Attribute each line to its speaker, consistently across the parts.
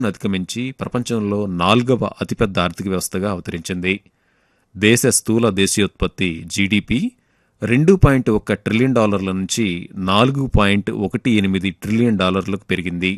Speaker 1: అధిగమించి ప్రపంచంలో నాలుగవ అతిపెద్ద ఆర్థిక వ్యవస్థగా అవతరించింది దేశ స్థూల దేశీయోత్పత్తి జీడిపి రెండు పాయింట్ ఒక్క ట్రిలియన్ డాలర్ల నుంచి నాలుగు పాయింట్ ఒకటి ఎనిమిది ట్రిలియన్ డాలర్లకు పెరిగింది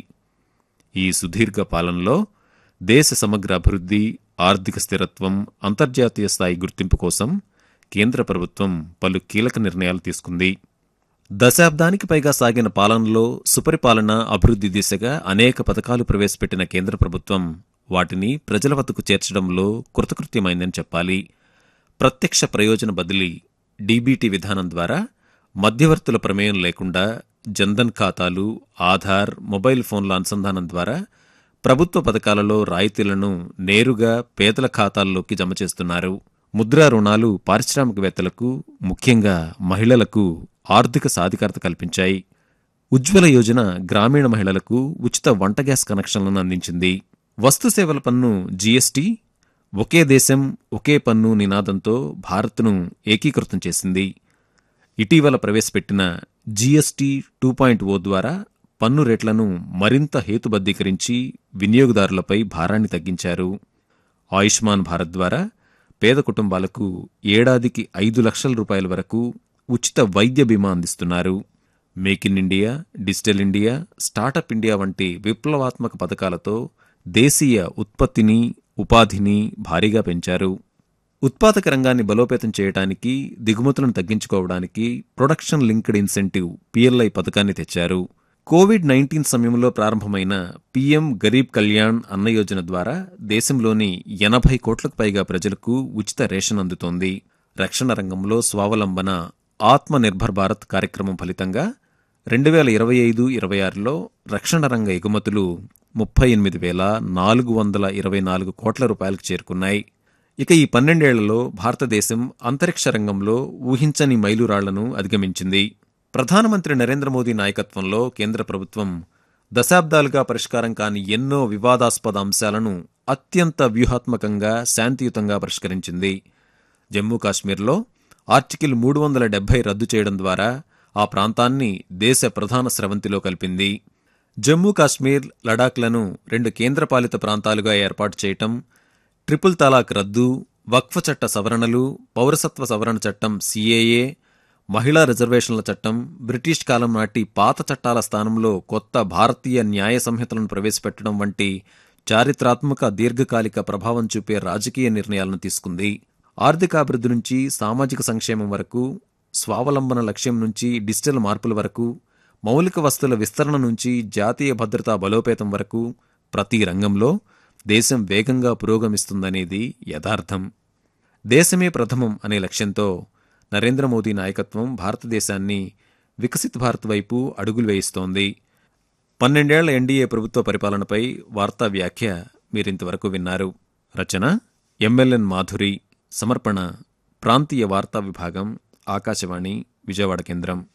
Speaker 1: ఈ సుదీర్ఘ పాలనలో దేశ సమగ్ర అభివృద్ధి ఆర్థిక స్థిరత్వం అంతర్జాతీయ స్థాయి గుర్తింపు కోసం కేంద్ర ప్రభుత్వం పలు కీలక నిర్ణయాలు తీసుకుంది దశాబ్దానికి పైగా సాగిన పాలనలో సుపరిపాలన అభివృద్ధి దిశగా అనేక పథకాలు ప్రవేశపెట్టిన కేంద్ర ప్రభుత్వం వాటిని ప్రజల వద్దకు చేర్చడంలో కృతకృత్యమైందని చెప్పాలి ప్రత్యక్ష ప్రయోజన బదిలీ డీబీటీ విధానం ద్వారా మధ్యవర్తుల ప్రమేయం లేకుండా జన్ధన్ ఖాతాలు ఆధార్ మొబైల్ ఫోన్ల అనుసంధానం ద్వారా ప్రభుత్వ పథకాలలో రాయితీలను నేరుగా పేదల ఖాతాల్లోకి జమ చేస్తున్నారు ముద్రా రుణాలు పారిశ్రామికవేత్తలకు ముఖ్యంగా మహిళలకు ఆర్థిక సాధికారత కల్పించాయి ఉజ్వల యోజన గ్రామీణ మహిళలకు ఉచిత వంట గ్యాస్ కనెక్షన్లను అందించింది వస్తు సేవల పన్ను జీఎస్టీ ఒకే దేశం ఒకే పన్ను నినాదంతో భారత్ను ఏకీకృతం చేసింది ఇటీవల ప్రవేశపెట్టిన జీఎస్టీ టూ పాయింట్ ఓ ద్వారా పన్ను రేట్లను మరింత హేతుబద్ధీకరించి వినియోగదారులపై భారాన్ని తగ్గించారు ఆయుష్మాన్ భారత్ ద్వారా పేద కుటుంబాలకు ఏడాదికి ఐదు లక్షల రూపాయల వరకు ఉచిత వైద్య బీమా అందిస్తున్నారు make in India digital India startup India వంటి విప్లవాత్మక పథకాలతో దేశీయ ఉత్పత్తిని ఉపాధిని భారీగా పెంచారు ఉత్పాదక రంగాన్ని బలోపేతం చేయడానికి దిగుమతులను తగ్గించుకోవడానికి ప్రొడక్షన్ లింక్డ్ ఇన్సెంటివ్ పిఎల్ఐ పథకాన్ని తెచ్చారు కోవిడ్ నైన్టీన్ సమయంలో ప్రారంభమైన పీఎం గరీబ్ కళ్యాణ్ అన్న యోజన ద్వారా దేశంలోని ఎనభై కోట్లకు పైగా ప్రజలకు ఉచిత రేషన్ అందుతోంది రక్షణ రంగంలో స్వావలంబన ఆత్మ నిర్భర్ భారత్ కార్యక్రమం ఫలితంగా రెండు వేల ఇరవై ఐదు ఇరవై ఆరులో రక్షణ రంగ ఎగుమతులు ముప్పై ఎనిమిది వేల నాలుగు వందల ఇరవై నాలుగు కోట్ల రూపాయలకు చేరుకున్నాయి ఇక ఈ పన్నెండేళ్లలో భారతదేశం అంతరిక్ష రంగంలో ఊహించని మైలురాళ్లను అధిగమించింది ప్రధానమంత్రి నరేంద్ర మోదీ నాయకత్వంలో కేంద్ర ప్రభుత్వం దశాబ్దాలుగా పరిష్కారం కాని ఎన్నో వివాదాస్పద అంశాలను అత్యంత వ్యూహాత్మకంగా శాంతియుతంగా పరిష్కరించింది జమ్మూ కాశ్మీర్లో ఆర్టికల్ మూడు వందల డెబ్బై రద్దు చేయడం ద్వారా ఆ ప్రాంతాన్ని దేశ ప్రధాన స్రవంతిలో కలిపింది జమ్మూ కాశ్మీర్ లడాఖ్లను రెండు కేంద్రపాలిత ప్రాంతాలుగా ఏర్పాటు చేయటం ట్రిపుల్ తలాక్ రద్దు వక్ఫ్ చట్ట సవరణలు పౌరసత్వ సవరణ చట్టం సీఏఏ మహిళా రిజర్వేషన్ల చట్టం బ్రిటిష్ కాలం నాటి పాత చట్టాల స్థానంలో కొత్త భారతీయ న్యాయ సంహితలను ప్రవేశపెట్టడం వంటి చారిత్రాత్మక దీర్ఘకాలిక ప్రభావం చూపే రాజకీయ నిర్ణయాలను తీసుకుంది ఆర్థికాభివృద్ధి నుంచి సామాజిక సంక్షేమం వరకు స్వావలంబన లక్ష్యం నుంచి డిజిటల్ మార్పుల వరకు మౌలిక వస్తువుల విస్తరణ నుంచి జాతీయ భద్రతా బలోపేతం వరకు ప్రతి రంగంలో దేశం వేగంగా పురోగమిస్తుందనేది యథార్థం దేశమే ప్రథమం అనే లక్ష్యంతో నరేంద్ర మోదీ నాయకత్వం భారతదేశాన్ని వికసిత్ భారత్ వైపు అడుగులు వేయిస్తోంది పన్నెండేళ్ల ఎన్డీఏ ప్రభుత్వ పరిపాలనపై వార్తా వ్యాఖ్య మీరింతవరకు విన్నారు రచన ఎంఎల్ఎన్ మాధురి సమర్పణ ప్రాంతీయ వార్తా విభాగం ఆకాశవాణి విజయవాడ కేంద్రం